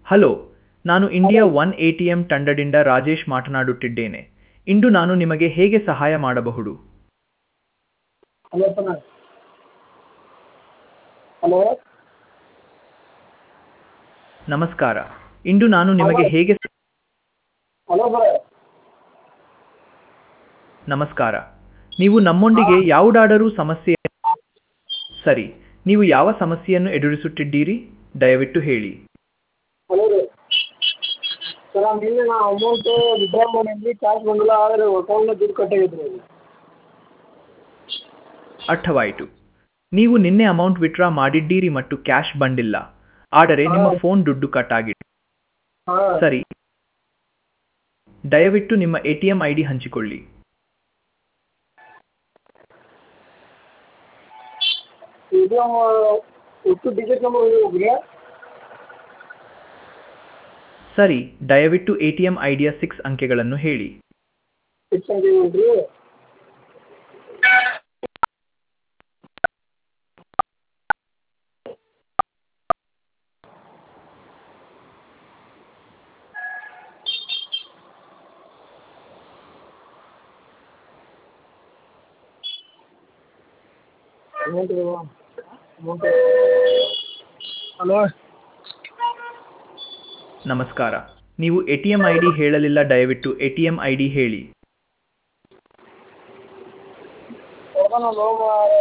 Hello ನಾನು India one A T M ತಂಡದಿಂದ ರಾಜೇಶ್ ಮಾತನಾಡುತ್ತಿದ್ದೇನೆ ಇಂದು ನಾನು ನಿಮಗೆ ಹೇಗೆ ಸಹಾಯ ಮಾಡಬಹುದು ಹಲೋ ಸರ್ ಹಲೋ ನಮಸ್ಕಾರ ಇಂದು ನಾನು ನಿಮಗೆ ಹೇಗೆ ಹಲೋ ಸರ್ ನಮಸ್ಕಾರ ನೀವು ನಮ್ಮೊಂದಿಗೆ ಯಾವುದಾದರೂ ಸಮಸ್ಯೆ ಸರಿ ನೀವು ಯಾವ ಸಮಸ್ಯೆಯನ್ನು ಎದುರಿಸುತ್ತಿದ್ದೀರಿ ದಯವಿಟ್ಟು ಹೇಳಿ ಹಲೋ ರೀ ಸರ್ ನಿನ್ನೆ ನಾ ಅಮೌಂಟು ವಿಡ್ರಾ ಮಾಡಿದ್ವಿ ಕ್ಯಾಶ್ ಬಂದಿಲ್ಲ ಆದರೆ ಅಕೌಂಟ್ನ ದುಡ್ಡು ಕಟ್ಟಾಗೈತೆ ರೀ ಅರ್ಥವಾಯಿತು ನೀವು ನಿನ್ನೆ ಅಮೌಂಟ್ ವಿತ್ಡ್ರಾ ಮಾಡಿದ್ದೀರಿ ಮತ್ತು ಕ್ಯಾಶ್ ಬಂದಿಲ್ಲ ಆದರೆ ನಿಮ್ಮ ಫೋನ್ ದುಡ್ಡು ಕಟ್ ಆಗಿದೆ ಹಾಂ ಸರಿ ದಯವಿಟ್ಟು ನಿಮ್ಮ A T M I D ಹಂಚಿಕೊಳ್ಳಿ ಇದು ಎಷ್ಟು ಡಿಜಿಟ್ ನಂಬರ್ ಹೋಗ್ರಿ ಸರಿ ದಯವಿಟ್ಟು ಎ ಟಿ ಎಂ ಐ ಡಿಯ ಸಿಕ್ಸ್ ಅಂಕೆಗಳನ್ನು ಹೇಳಿ ಸಿಕ್ಸ್ ಅಂತ ಹೇಳ್ರಿ ಅಮೌಂಟ್ ಅಮೌಂಟ್ ಹಲೋ ನಮಸ್ಕಾರ ನೀವು A T M I D ಹೇಳಲಿಲ್ಲ ದಯವಿಟ್ಟು A T M I D ಹೇಳಿ ಕೊಡ್ತಾನಲ್ಲೋ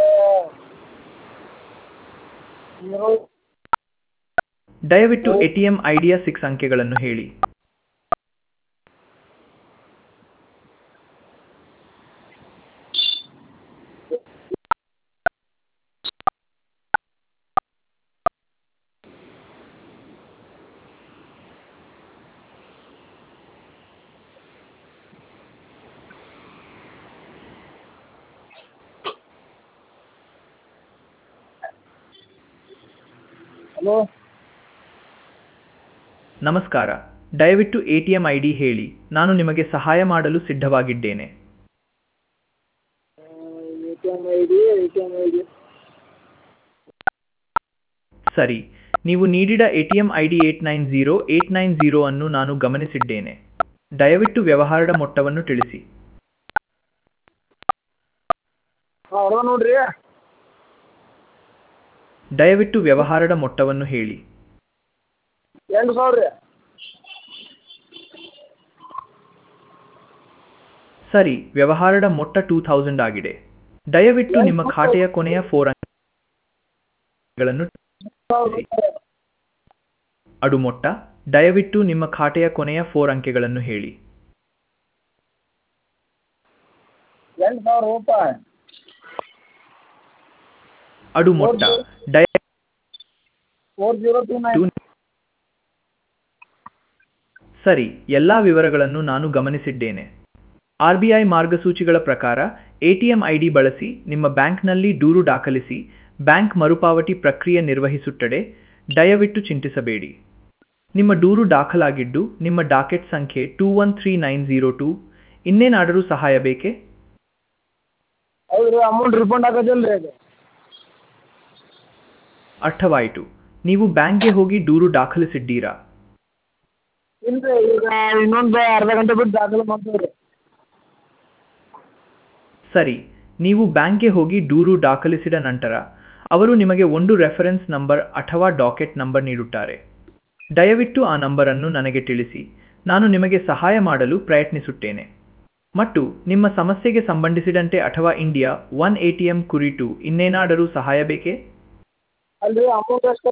ಜೀರೋ ದಯವಿಟ್ಟು ಎ ಟಿ ಎಂ ಐ ಡಿಯ ಸಿಕ್ಸ್ ಅಂಕೆಗಳನ್ನು ಹೇಳಿ ಹಲೋ ನಮಸ್ಕಾರ ದಯವಿಟ್ಟು A T M I D ಹೇಳಿ ನಾನು ನಿಮಗೆ ಸಹಾಯ ಮಾಡಲು ಸಿದ್ಧವಾಗಿದ್ದೇನೆ A T M I D A T M I D ಸರಿ ನೀವು ನೀಡಿದ A T M I D eight nine zero eight nine zero ಅನ್ನು ನಾನು ಗಮನಿಸಿದ್ದೇನೆ ದಯವಿಟ್ಟು ವ್ಯವಹಾರದ ಮೊತ್ತವನ್ನು ತಿಳಿಸಿ ಹಾಂ ಅದ ನೋಡ್ರಿ ದಯವಿಟ್ಟು ವ್ಯವಹಾರದ ಮೊತ್ತವನ್ನು ಹೇಳಿ ಎಂಟು ಸಾವಿರ ರೀ ಸರಿ ವ್ಯವಹಾರದ ಮೊತ್ತ ಟೂ ಥೌಸಂಡ್ ಆಗಿದೆ ದಯವಿಟ್ಟು ನಿಮ್ಮ ಖಾತೆಯ ಕೊನೆಯ ಫೋರ್ ಅಂಕೆಗಳನ್ನು ಅಡು ಮೊತ್ತ ದಯವಿಟ್ಟು ನಿಮ್ಮ ಖಾತೆಯ ಕೊನೆಯ ಫೋರ್ ಅಂಕೆಗಳನ್ನು ಹೇಳಿ ಎಂಟು ಸಾವಿರ ರೂಪಾಯಿ ಅಡು ಮೊತ್ತ ದಯ ಫೋರ್ ಜೀರೋ ಟೂ ನೈನ್ ಸರಿ ಎಲ್ಲಾ ವಿವರಗಳನ್ನು ನಾನು ಗಮನಿಸಿದ್ದೇನೆ ಆರ್ ಬಿ ಐ ಮಾರ್ಗಸೂಚಿಗಳ ಪ್ರಕಾರ ಎಟಿಎಂ ಐಡಿ ಬಳಸಿ ನಿಮ್ಮ ಬ್ಯಾಂಕ್ನಲ್ಲಿ ದೂರು ದಾಖಲಿಸಿ ಬ್ಯಾಂಕ್ ಮರುಪಾವತಿ ಪ್ರಕ್ರಿಯೆ ನಿರ್ವಹಿಸುತ್ತದೆ ದಯವಿಟ್ಟು ಚಿಂತಿಸಬೇಡಿ ನಿಮ್ಮ ದೂರು ದಾಖಲಾಗಿದ್ದು ನಿಮ್ಮ ಡಾಕೆಟ್ ಸಂಖ್ಯೆ two one three nine zero two ಇನ್ನೇನಾದರೂ ಸಹಾಯ ಬೇಕೇ ಹೌದು ರೀ ಅಮೌಂಟ್ ರಿಫಂಡ್ ಆಗೋದಿಲ್ಲ ರೀ ಅದು ಅರ್ಥವಾಯಿತು ನೀವು ಬ್ಯಾಂಕ್ಗೆ ಹೋಗಿ ದೂರು ದಾಖಲಿಸಿದ್ದೀರಾ ಇಲ್ರಿ ಈಗ ಇನ್ನೊಂದು ಅರ್ಧ ಗಂಟೆ ಬಿಟ್ಟು ದಾಖಲೆ ಮಾಡ್ತೀವಿ ರೀ ಸರಿ ನೀವು ಬ್ಯಾಂಕ್ಗೆ ಹೋಗಿ ದೂರು ದಾಖಲಿಸಿದ ನಂತರ ಅವರು ನಿಮಗೆ ಒಂದು ರೆಫರೆನ್ಸ್ ನಂಬರ್ ಅಥವಾ ಡಾಕೆಟ್ ನಂಬರ್ ನೀಡುತ್ತಾರೆ ದಯವಿಟ್ಟು ಆ ನಂಬರನ್ನು ನನಗೆ ತಿಳಿಸಿ ನಾನು ನಿಮಗೆ ಸಹಾಯ ಮಾಡಲು ಪ್ರಯತ್ನಿಸುತ್ತೇನೆ ಮತ್ತು ನಿಮ್ಮ ಸಮಸ್ಯೆಗೆ ಸಂಬಂಧಿಸಿದಂತೆ ಅಥವಾ India one A T M ಕುರಿತು ಇನ್ನೇನಾದರೂ ಸಹಾಯ ಬೇಕೇ ಅಲ್ರಿ ಅಮೌಂಟ್ ಎಷ್ಟು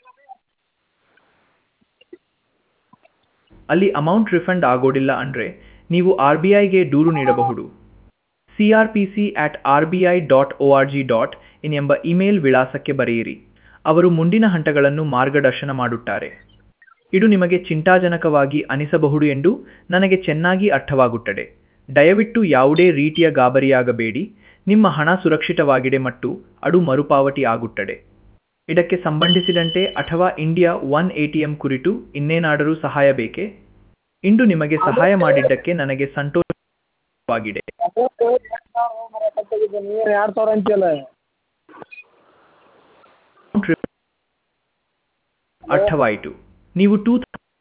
ಅಲ್ಲಿ ಅಮೌಂಟ್ ರಿಫಂಡ್ ಆಗೋದಿಲ್ಲ ಅಂದರೆ ನೀವು ಆರ್ ಬಿ ಐಗೆ ದೂರು ನೀಡಬಹುದು C R P C at R B I dot O R G dot in ಎಂಬ ಇಮೇಲ್ ವಿಳಾಸಕ್ಕೆ ಬರೆಯಿರಿ ಅವರು ಮುಂದಿನ ಹಂತಗಳನ್ನು ಮಾರ್ಗದರ್ಶನ ಮಾಡುತ್ತಾರೆ ಇದು ನಿಮಗೆ ಚಿಂತಾಜನಕವಾಗಿ ಅನಿಸಬಹುದು ಎಂದು ನನಗೆ ಚೆನ್ನಾಗಿ ಅರ್ಥವಾಗುತ್ತದೆ ದಯವಿಟ್ಟು ಯಾವುದೇ ರೀತಿಯ ಗಾಬರಿಯಾಗಬೇಡಿ ನಿಮ್ಮ ಹಣ ಸುರಕ್ಷಿತವಾಗಿದೆ ಮತ್ತು ಅದು ಮರುಪಾವತಿ ಆಗುತ್ತದೆ ಇದಕ್ಕೆ ಸಂಬಂಧಿಸಿದಂತೆ ಅಥವಾ India one A T M ಕುರಿತು ಇನ್ನೇನಾದರೂ ಸಹಾಯ ಬೇಕೇ ಇಂದು ನಿಮಗೆ ಸಹಾಯ ಮಾಡಿದ್ದಕ್ಕೆ ನನಗೆ ಸಂತೋಷವಾಗಿದೆ ಅಮೌಂಟ್ ಎರಡು ಸಾವಿರ ಮರ ಕಟ್ಟಾಗಿದೆ ನೀವೇನು ಎರಡು ಸಾವಿರ ಅಂತೀಯಲ್ಲ ಅರ್ಥವಾಯಿತು ನೀವು ಟೂ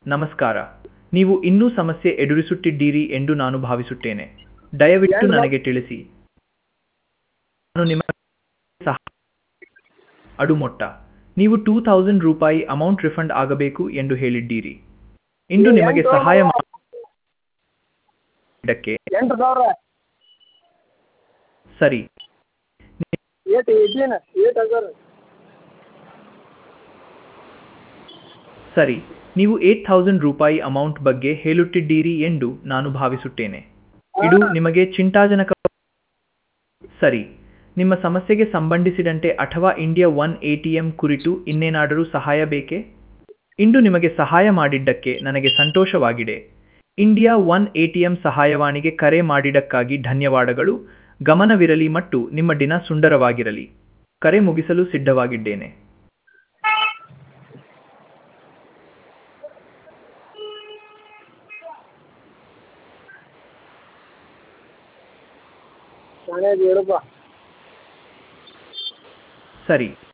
ನಮಸ್ಕಾರ ನೀವು ಇನ್ನೂ ಸಮಸ್ಯೆ ಎದುರಿಸುತ್ತಿದ್ದೀರಿ ಎಂದು ನಾನು ಭಾವಿಸುತ್ತೇನೆ ದಯವಿಟ್ಟು ಏನು? ನನಗೆ ತಿಳಿಸಿ ನಾನು ನಿಮ್ಮ ಸಹ ಅಡು ಮೊಟ್ಟ ನೀವು ಟೂ ಥೌಸಂಡ್ ರೂಪಾಯಿ ಅಮೌಂಟ್ ರಿಫಂಡ್ ಆಗಬೇಕು ಎಂದು ಹೇಳಿದ್ದೀರಿ ಇಂದು ನೀವು ನಿಮಗೆ ಎಂಟು ಸಹಾಯ ಸಾವಿರ- ಮಾಡಿದ್ದಕ್ಕೆ ಎಂಟು ಸಾವಿರ ಸರಿ ಏಟ್ ಏಯ್ಟೀನ್ ಏಟ್ ಹಜಾರ್ ಸರಿ ನೀವು ಏಟ್ ಥೌಸಂಡ್ ರೂಪಾಯಿ ಅಮೌಂಟ್ ಬಗ್ಗೆ ಹೇಳುತ್ತಿದ್ದೀರಿ ಎಂದು ನಾನು ಭಾವಿಸುತ್ತೇನೆ ಇದು ನಿಮಗೆ ಚಿಂತಾಜನಕ ಸರಿ ನಿಮ್ಮ ಸಮಸ್ಯೆಗೆ ಸಂಬಂಧಿಸಿದಂತೆ ಅಥವಾ ಇಂಡಿಯಾ ಒನ್ ಎಟಿಎಂ ಕುರಿತು ಇನ್ನೇನಾದರೂ ಸಹಾಯ ಬೇಕೇ ಇಂದು ನಿಮಗೆ ಸಹಾಯ ಮಾಡಿದ್ದಕ್ಕೆ ನನಗೆ ಸಂತೋಷವಾಗಿದೆ ಇಂಡಿಯಾ ಒನ್ ಎಟಿಎಂ ಸಹಾಯವಾಣಿಗೆ ಕರೆ ಮಾಡಿದ್ದಕ್ಕಾಗಿ ಧನ್ಯವಾದಗಳು ಗಮನವಿರಲಿ ಮತ್ತು ನಿಮ್ಮ ದಿನ ಸುಂದರವಾಗಿರಲಿ ಕರೆ ಮುಗಿಸಲು ಸಿದ್ಧವಾಗಿದ್ದೇನೆ ನಾನೇ ಹೇಳಪ್ಪ ಸರಿ